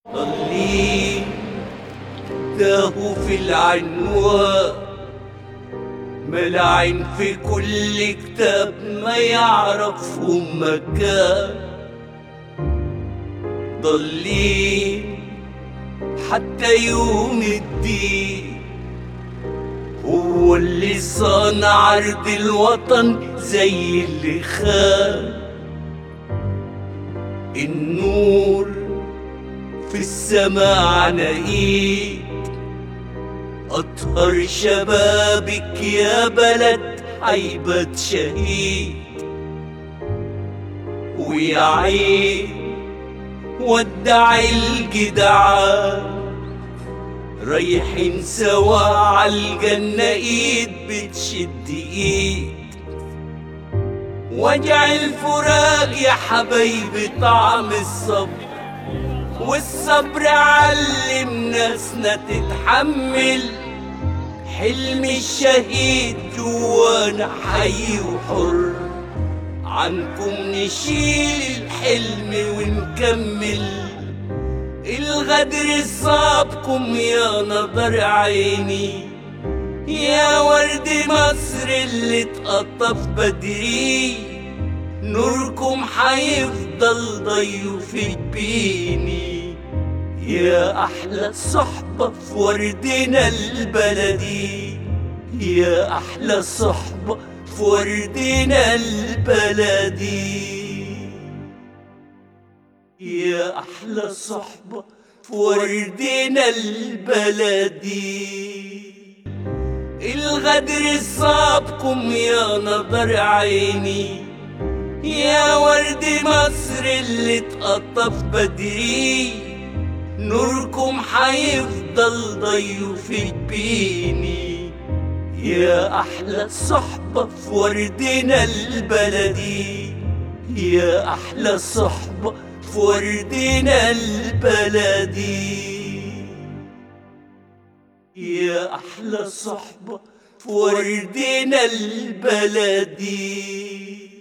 ضالين تاهوا في العنوان ملاعين في كل كتاب ما يعرفهم مكان ضالين حتى يوم الدين هو اللي صانع عرض الوطن زي اللي خان النور في السماء نقيد أطهر شبابك يا بلد حيبة شهيد ويا عين ودع الجدعان رايحين سوا عالجنة ايد بتشد ايد وجع الفراق يا حبايبي طعم الصبر والصبر علم ناسنا تتحمل حلم الشهيد جوانا حي وحر عنكم نشيل الحلم ونكمل الغدر صابكم يا نظر عيني يا ورد مصر اللي اتقطف بدري نوركم حيفضل ضيوف بيني يا أحلى صحبة في وردنا البلدي يا أحلى صحبة في وردنا البلدي يا أحلى صحبة في وردنا البلدي الغدر صابكم يا نظر عيني يا ورد مصر اللي اتقطف بدري نوركم حيفضل ضيوف بيني يا أحلى صحبة في وردنا البلدي يا أحلى صحبة في وردنا البلدي يا أحلى صحبة في وردنا البلدي